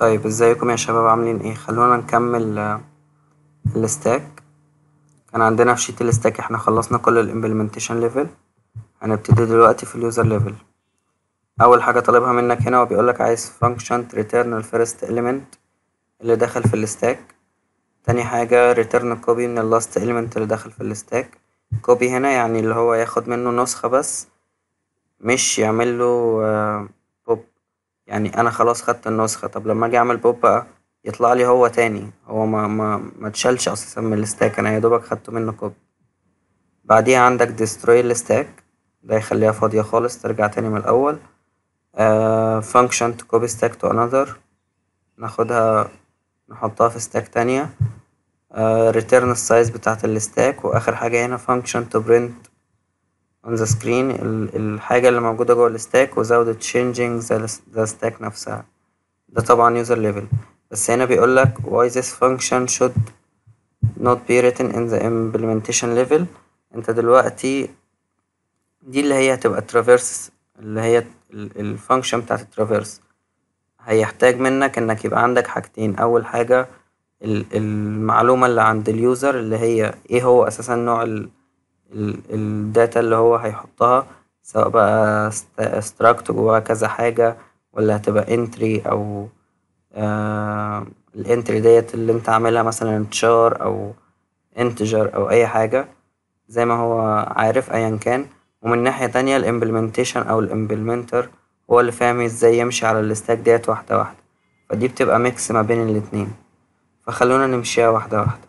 طيب ازيكم يا شباب عاملين ايه خلونا نكمل الستاك كان عندنا في شيت الستاك احنا خلصنا كل الامبلمنتيشن ليفل هنبتدي دلوقتي في اليوزر ليفل اول حاجه طالبها منك هنا وبيقولك عايز فانكشن return الفيرست element اللي دخل في الستاك تاني حاجه return copy من اللاست element اللي دخل في الستاك copy هنا يعني اللي هو ياخد منه نسخه بس مش يعمله بوب يعني انا خلاص خدت النسخه طب لما اجي اعمل بوب بقى يطلع لي هو تاني هو ما ما ما اتشالش اساسا من الستاك انا يا دوبك خدته منه كوبي بعديها عندك destroy الستاك ده يخليها فاضية خالص ترجع تاني من الأول آه function to copy stack to another ناخدها نحطها في ستاك تانية آه return السايز بتاعة الستاك وآخر حاجة هنا function to print on the screen الحاجة اللي موجودة جوه الستاك without changing the, the stack نفسها ده طبعا user level بس هنا بيقولك why this function should not be written in the implementation level انت دلوقتي دي اللي هي هتبقى traverse اللي هي الفانكشن بتاعت الترافيرس هيحتاج منك انك يبقى عندك حاجتين اول حاجة المعلومة اللي عند اليوزر اللي هي ايه هو اساسا نوع الداتا اللي هو هيحطها سواء بقى struct جواها كذا حاجة ولا هتبقى entry او آه الانتري ديت اللي انت عاملها مثلا تشار او انتجر او اي حاجة زي ما هو عارف ايا كان ومن ناحية تانية الامبلمنتيشن او الامبلمنتر هو اللي فاهم ازاي يمشي على الستاك ديت واحدة واحدة فدي بتبقى ميكس ما بين الاتنين فخلونا نمشيها واحدة واحدة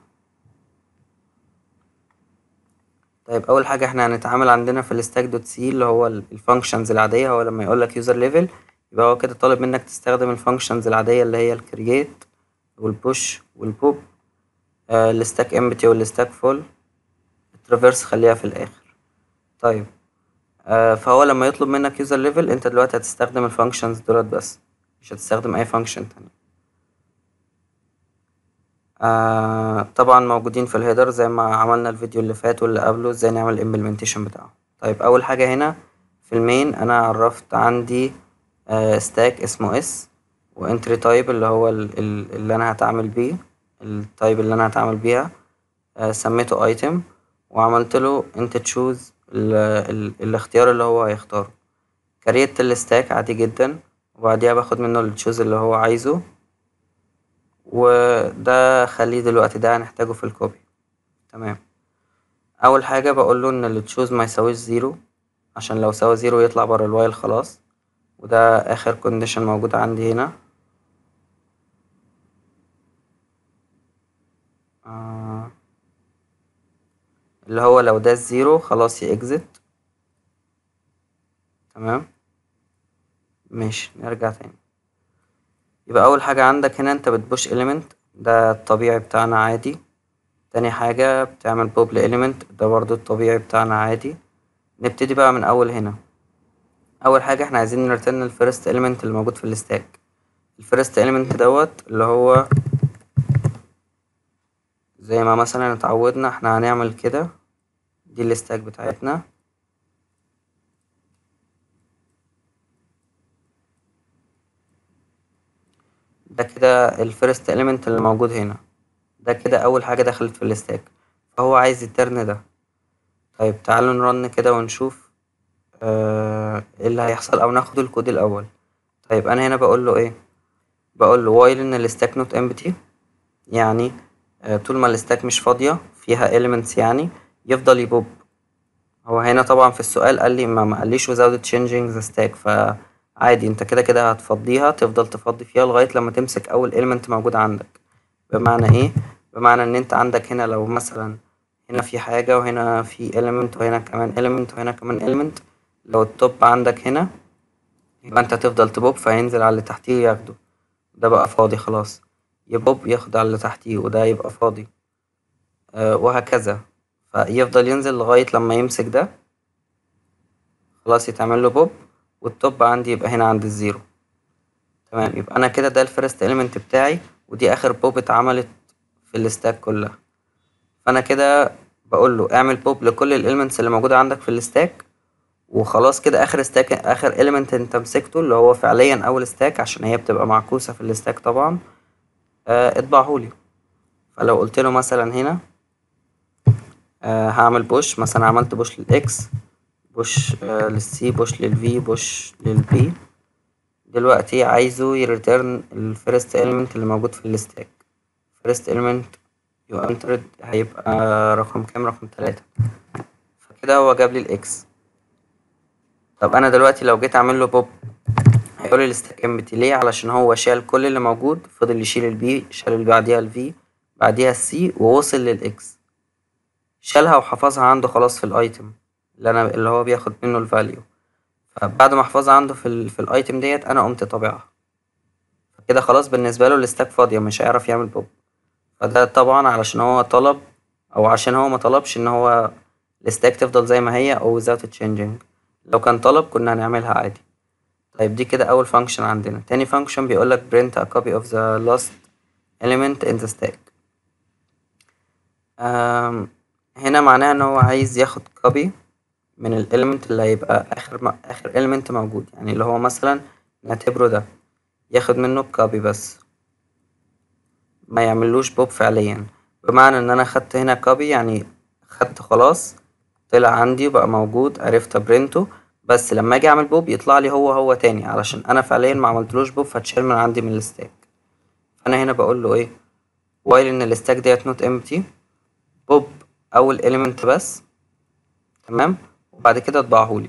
طيب اول حاجة احنا هنتعامل عندنا في الستاك دوت سي اللي هو الفانكشنز العادية هو لما يقولك يوزر ليفل يبقى هو كده طالب منك تستخدم الفانكشنز العادية اللي هي الكرييت والبوش والبوب آه الستاك امبتي والستاك فول الترافيرس خليها في الاخر طيب آه فهو لما يطلب منك يوزر ليفل انت دلوقتي هتستخدم الفانكشنز دولت بس مش هتستخدم اي فانكشن تاني آه طبعا موجودين في الهيدر زي ما عملنا الفيديو اللي فات واللي قبله ازاي نعمل الامبلمنتيشن بتاعه طيب اول حاجة هنا في المين انا عرفت عندي ستاك uh, اسمه اس وانتري تايب اللي هو اللي انا هتعامل بيه التايب اللي انا هتعامل بيها uh, سميته ايتم وعملت له انت تشوز الاختيار اللي هو هيختاره كريت الستاك عادي جدا وبعديها باخد منه التشوز اللي هو عايزه وده خليه دلوقتي ده هنحتاجه في الكوبي تمام اول حاجة بقوله ان التشوز ما يساويش زيرو عشان لو سوى زيرو يطلع برا الوايل خلاص وده اخر كونديشن موجود عندي هنا آه اللي هو لو ده الزيرو خلاص يأكزت تمام ماشي نرجع تاني يبقى اول حاجة عندك هنا انت بتبوش element ده الطبيعي بتاعنا عادي تاني حاجة بتعمل بوب element ده برضو الطبيعي بتاعنا عادي نبتدي بقى من اول هنا اول حاجه احنا عايزين نرتن الفيرست element اللي موجود في الستاك الفيرست element دوت اللي هو زي ما مثلا اتعودنا احنا هنعمل كده دي الستاك بتاعتنا ده كده الفيرست element اللي موجود هنا ده كده اول حاجه دخلت في الستاك فهو عايز يترن ده طيب تعالوا نرن كده ونشوف ايه اللي هيحصل او ناخد الكود الاول طيب انا هنا بقول له ايه بقول له while ان الستاك نوت empty يعني آه طول ما الستاك مش فاضيه فيها elements يعني يفضل يبوب هو هنا طبعا في السؤال قال لي ما قاليش without changing the stack فعادي انت كده كده هتفضيها تفضل تفضي فيها لغايه لما تمسك اول element موجود عندك بمعنى ايه بمعنى ان انت عندك هنا لو مثلا هنا في حاجه وهنا في element وهنا كمان element وهنا كمان element لو التوب عندك هنا يبقى انت تفضل تبوب فينزل على اللي تحتيه ياخده ده بقى فاضي خلاص يبوب ياخد على اللي تحتيه وده يبقى فاضي أه وهكذا فيفضل ينزل لغاية لما يمسك ده خلاص يتعمل له بوب والتوب عندي يبقى هنا عند الزيرو تمام يبقى انا كده ده الفيرست element بتاعي ودي اخر بوب اتعملت في الستاك كلها فانا كده بقول له اعمل بوب لكل الاليمنتس اللي موجودة عندك في الستاك وخلاص كده اخر ستاك اخر element انت مسكته اللي هو فعليا اول ستاك عشان هي بتبقى معكوسة في الستاك طبعا آه اطبعهولي فلو قلت له مثلا هنا آه هعمل بوش مثلا عملت بوش للاكس بوش آه للسي بوش للفي بوش للبي دلوقتي عايزه يريتيرن الفيرست element اللي موجود في الستاك first element you entered هيبقى رقم كام رقم تلاتة فكده هو جاب لي الاكس طب انا دلوقتي لو جيت اعمل له بوب هيقول لي الستاك امبتي ليه علشان هو شال كل اللي موجود فضل يشيل البي شال اللي بعديها الفي بعديها السي ووصل للاكس شالها وحفظها عنده خلاص في الايتم اللي انا اللي هو بياخد منه الفاليو فبعد ما حفظها عنده في ال في الايتم ديت انا قمت طابعها كده خلاص بالنسبه له الستاك فاضيه مش هيعرف يعمل بوب فده طبعا علشان هو طلب او عشان هو ما طلبش ان هو الستاك تفضل زي ما هي او without changing لو كان طلب كنا هنعملها عادي طيب دي كده اول فانكشن عندنا تاني فانكشن بيقولك print a copy of the last element in the stack أم هنا معناها ان هو عايز ياخد copy من ال element اللي هيبقى اخر م... اخر element موجود يعني اللي هو مثلا نعتبره ده ياخد منه copy بس ما يعملوش بوب فعليا بمعنى ان انا خدت هنا copy يعني خدت خلاص طلع عندي وبقى موجود عرفت ابرنته بس لما اجي اعمل بوب يطلع لي هو هو تاني علشان انا فعليا ما عملتلوش بوب فاتشال من عندي من الستاك فانا هنا بقول له ايه while ان الستاك ديت نوت empty بوب اول element بس تمام وبعد كده اطبعهولي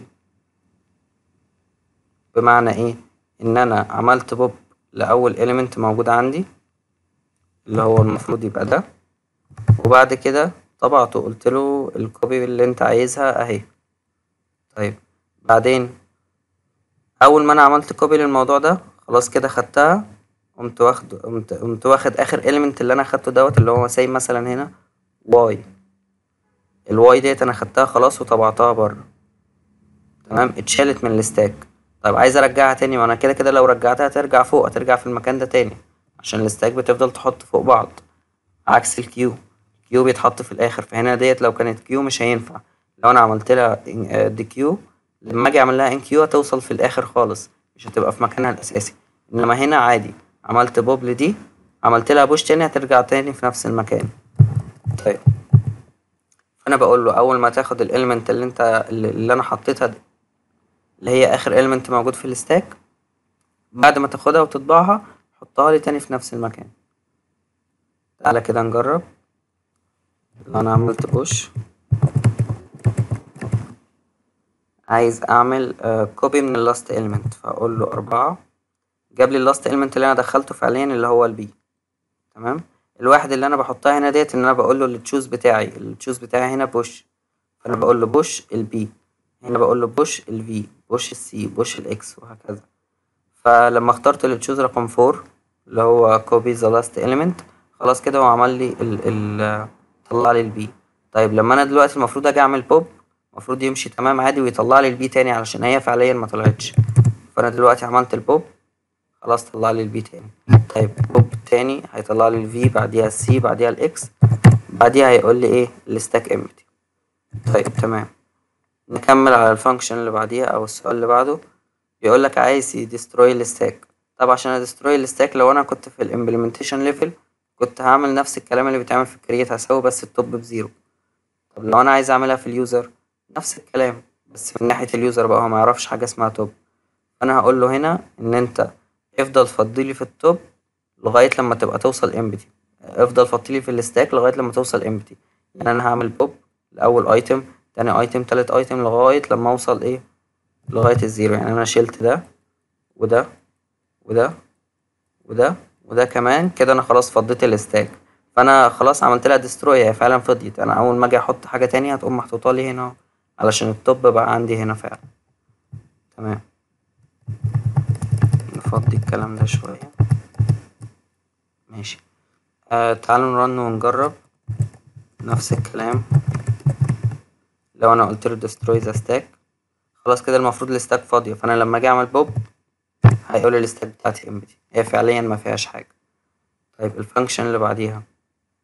بمعنى ايه ان انا عملت بوب لاول element موجود عندي اللي هو المفروض يبقى ده وبعد كده طبعته قلت له الكوبي اللي انت عايزها اهي طيب بعدين اول ما انا عملت كوبي للموضوع ده خلاص كده خدتها قمت واخد قمت, قمت واخد اخر element اللي انا خدته دوت اللي هو زي مثلا هنا واي الواي ديت انا خدتها خلاص وطبعتها بره تمام اتشالت من الستاك طيب عايز ارجعها تاني وانا كده كده لو رجعتها ترجع فوق هترجع في المكان ده تاني عشان الستاك بتفضل تحط فوق بعض عكس الكيو كيو بيتحط في الاخر فهنا ديت لو كانت كيو مش هينفع لو انا عملت لها دي كيو لما اجي اعمل لها ان كيو هتوصل في الاخر خالص مش هتبقى في مكانها الاساسي انما هنا عادي عملت بوب لدي عملت لها بوش تاني هترجع تاني في نفس المكان طيب فانا بقول له اول ما تاخد الاليمنت اللي انت اللي انا حطيتها دي اللي هي اخر اليمنت موجود في الستاك بعد ما تاخدها وتطبعها حطها لي تاني في نفس المكان تعالى كده نجرب لو انا عملت بوش عايز اعمل كوبي من اللاست element فاقول له اربعة جاب لي اللاست element اللي انا دخلته فعليا اللي هو البي تمام الواحد اللي انا بحطها هنا ديت ان انا بقول له التشوز بتاعي التشوز بتاعي هنا بوش فانا بقول له بوش البي هنا بقول له بوش الفي بوش السي بوش الاكس وهكذا فلما اخترت التشوز رقم فور اللي هو كوبي ذا لاست element خلاص كده هو عمل لي ال ال طلع لي البي طيب لما انا دلوقتي المفروض اجي اعمل بوب المفروض يمشي تمام عادي ويطلع لي البي تاني علشان هي فعليا ما طلعتش فانا دلوقتي عملت البوب خلاص طلع لي البي تاني طيب بوب تاني هيطلع لي الفي بعديها السي بعديها الاكس بعديها هيقول لي ايه الستاك امتي طيب تمام نكمل على الفانكشن اللي بعديها او السؤال اللي بعده بيقول لك عايز يدستروي الستاك طب عشان ادستروي الستاك لو انا كنت في الامبلمنتيشن ليفل كنت هعمل نفس الكلام اللي بيتعمل في الكرييت هسوي بس التوب بزيرو طب لو انا عايز اعملها في اليوزر نفس الكلام بس من ناحية اليوزر بقى هو معرفش حاجة اسمها توب فانا هقول له هنا ان انت افضل فضلي في التوب لغاية لما تبقى توصل امبتي افضل فضلي في الستاك لغاية لما توصل امبتي يعني انا هعمل بوب لاول ايتم تاني ايتم تالت ايتم لغاية لما اوصل ايه لغاية الزيرو يعني انا شلت ده وده وده وده وده كمان كده انا خلاص فضيت الستاك فانا خلاص عملت لها ديستروي هي فعلا فضيت انا اول ما اجي احط حاجه تانية هتقوم محطوطه لي هنا علشان التوب بقى عندي هنا فعلا تمام نفضي الكلام ده شويه ماشي آه تعالوا نرن ونجرب نفس الكلام لو انا قلت له destroy the stack خلاص كده المفروض الستاك فاضيه فانا لما اجي اعمل بوب هيقول الستاك بتاعتي امبتي هي فعليا ما فيهاش حاجه طيب الفانكشن اللي بعديها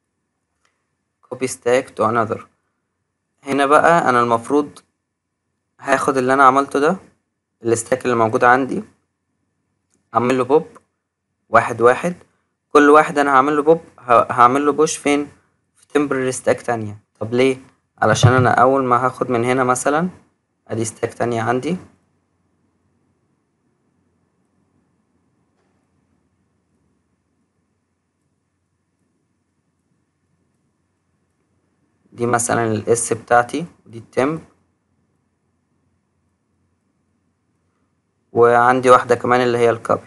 copy stack to another هنا بقى انا المفروض هاخد اللي انا عملته ده الستاك اللي موجود عندي اعمله بوب واحد واحد كل واحد انا هعمله بوب هعمله بوش فين في temporary stack تانية طب ليه علشان انا اول ما هاخد من هنا مثلا ادي ستاك تانية عندي دي مثلا الاس بتاعتي ودي التمب وعندي واحدة كمان اللي هي الكوبي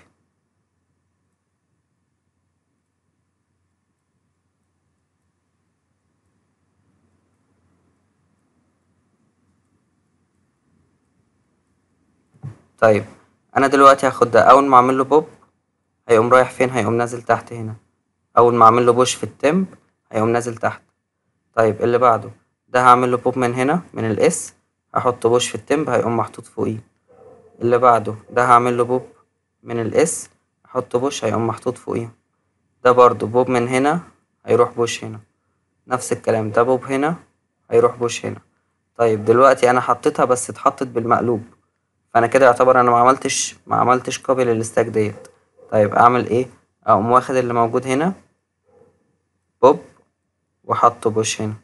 طيب انا دلوقتي هاخد ده اول ما اعمل له بوب هيقوم رايح فين هيقوم نازل تحت هنا اول ما اعمل له بوش في التمب هيقوم نازل تحت طيب اللي بعده ده هعمل له بوب من هنا من الاس هحط بوش في التمب هيقوم محطوط فوقيه اللي بعده ده هعمل له بوب من الاس احط بوش هيقوم محطوط فوقيه ده برضو بوب من هنا هيروح بوش هنا نفس الكلام ده بوب هنا هيروح بوش هنا طيب دلوقتي انا حطيتها بس اتحطت بالمقلوب فانا كده يعتبر انا ما عملتش ما عملتش كوبي للستاك ديت طيب اعمل ايه اقوم واخد اللي موجود هنا بوب وحطه بوش هنا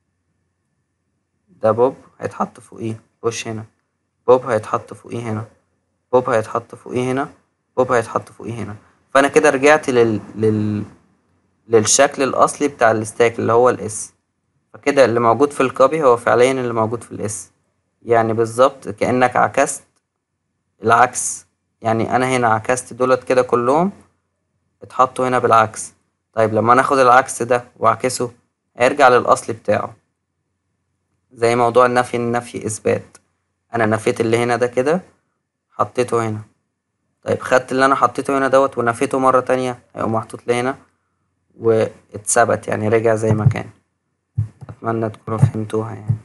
ده بوب هيتحط فوقيه بوش هنا بوب هيتحط فوقيه هنا بوب هيتحط فوقيه هنا بوب هيتحط فوقيه هنا فانا كده رجعت لل... لل... للشكل الاصلي بتاع الستاك اللي هو الاس فكده اللي موجود في الكوبي هو فعليا اللي موجود في الاس يعني بالظبط كأنك عكست العكس يعني انا هنا عكست دولت كده كلهم اتحطوا هنا بالعكس طيب لما انا اخد العكس ده واعكسه هيرجع للاصل بتاعه زي موضوع النفي النفي اثبات انا نفيت اللي هنا ده كده حطيته هنا طيب خدت اللي انا حطيته هنا دوت ونفيته مرة تانية هيقوم محطوط لي هنا واتثبت يعني رجع زي ما كان اتمنى تكونوا فهمتوها يعني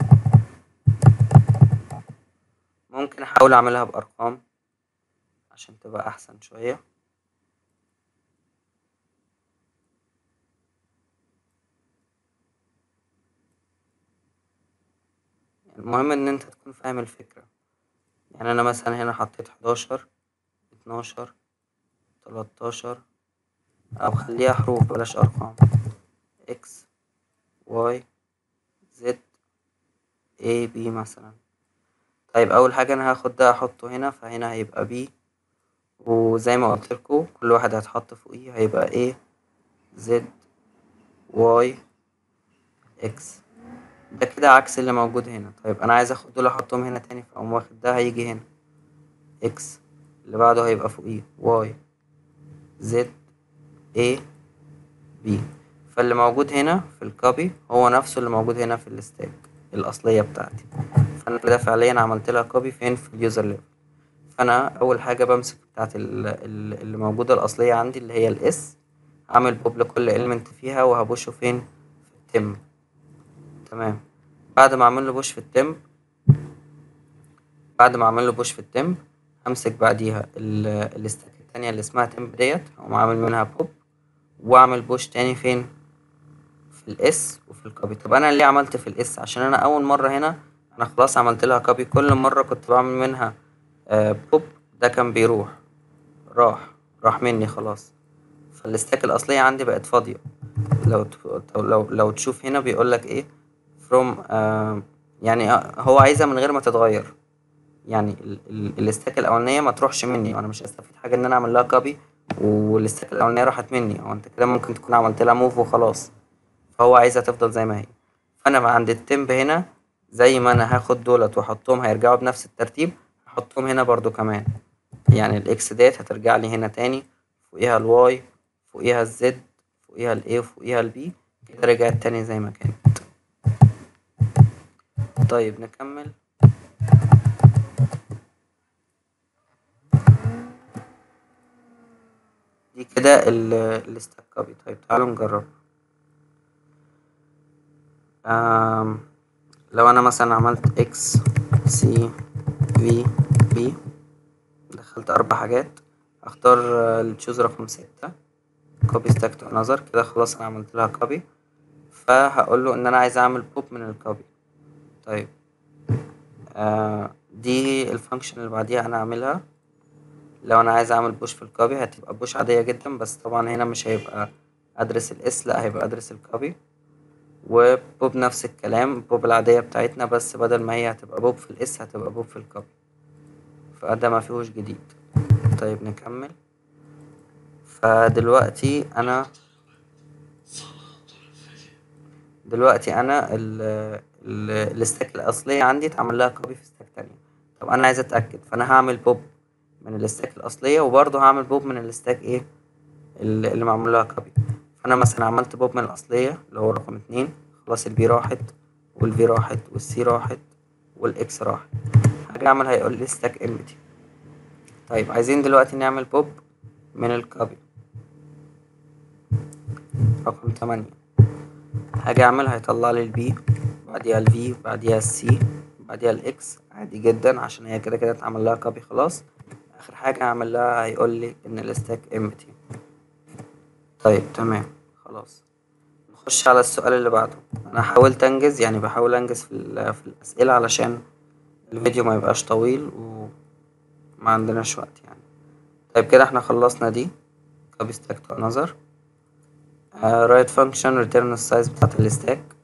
ممكن احاول اعملها بارقام عشان تبقى احسن شوية المهم ان انت تكون فاهم الفكرة يعني انا مثلا هنا حطيت حداشر اتناشر تلاتاشر او خليها حروف بلاش ارقام اكس واي زد اي بي مثلا طيب اول حاجة انا هاخد ده احطه هنا فهنا هيبقى بي وزي ما قلتلكوا كل واحد هيتحط فوقيه هيبقى A Z Y X ده كده عكس اللي موجود هنا طيب انا عايز اخد دول احطهم هنا تاني فاقوم واخد ده هيجي هنا X اللي بعده هيبقى فوقيه Y Z A B فاللي موجود هنا في الكوبي هو نفسه اللي موجود هنا في الستاك الأصلية بتاعتي فأنا كده فعليا عملت لها كوبي فين في اليوزر ليفل فأنا أول حاجة بمسك بتاعت ال- ال- اللي موجودة الأصلية عندي اللي هي الإس هعمل بوب لكل إلمنت فيها وهبوشه فين في التم تمام بعد ما أعمل له بوش في التم بعد ما أعمل له بوش في التم همسك بعديها ال- الستاك التانية اللي اسمها تمب ديت هقوم عامل منها بوب واعمل بوش تاني فين في الاس وفي الكوبي طب انا ليه عملت في الاس عشان انا اول مره هنا انا خلاص عملت لها كوبي كل مره كنت بعمل منها آه بوب ده كان بيروح راح راح مني خلاص فالاستاك الاصليه عندي بقت فاضيه لو ت- لو لو تشوف هنا بيقول لك ايه from آه يعني آه، هو عايزها من غير ما تتغير يعني ال- ال- الاستاك الاولانيه ما تروحش مني وانا مش هستفيد حاجه ان انا اعمل لها كوبي والاستاك الاولانيه راحت مني او انت كده ممكن تكون عملت لها موف وخلاص فهو عايزها تفضل زي ما هي فانا بقى عند التمب هنا زي ما انا هاخد دولت واحطهم هيرجعوا بنفس الترتيب هحطهم هنا برضو كمان يعني الاكس ديت هترجع لي هنا تاني فوقيها الواي فوقيها الزد فوقيها الاي وفوقيها البي كده رجعت تاني زي ما كانت طيب نكمل دي كده ال- الستاك كوبي طيب تعالوا نجرب آم، لو انا مثلا عملت اكس سي في بي دخلت اربع حاجات اختار التشوز رقم ستة كوبي ستاك تو انذر كده خلاص انا عملت لها كوبي فهقول له ان انا عايز اعمل بوب من الكوبي طيب آه دي الفانكشن اللي بعديها انا اعملها لو انا عايز اعمل بوش في الكوبي هتبقى بوش عادية جدا بس طبعا هنا مش هيبقى ادرس الاس لا هيبقى ادرس الكوبي وبوب نفس الكلام بوب العادية بتاعتنا بس بدل ما هي هتبقى بوب في الاس هتبقى بوب في الكوبي فده ما فيهوش جديد طيب نكمل فدلوقتي انا دلوقتي انا ال ال الستاك الاصلية عندي اتعمل لها كوبي في ستاك تانية طب انا عايز اتأكد فانا هعمل بوب من الستاك الاصلية وبرضه هعمل بوب من الستاك ايه اللي معمول لها كوبي فانا مثلا عملت بوب من الاصلية اللي هو رقم اتنين خلاص البي راحت والفي راحت والسي راحت والاكس راحت هاجي اعمل هيقول لي ستاك امتي طيب عايزين دلوقتي نعمل بوب من الكوبي رقم تمانية هاجي اعمل هيطلع لي البي بعديها الفي بعديها السي بعديها الاكس عادي جدا عشان هي كده كده اتعمل لها كوبي خلاص اخر حاجة هعمل لها هيقول لي ان الستاك امتي طيب تمام خلاص نخش على السؤال اللي بعده انا حاولت انجز يعني بحاول انجز في, في الاسئلة علشان الفيديو ما يبقاش طويل وما عندناش وقت يعني طيب كده احنا خلصنا دي copy stack to another uh, write function return السايز بتاعت الستاك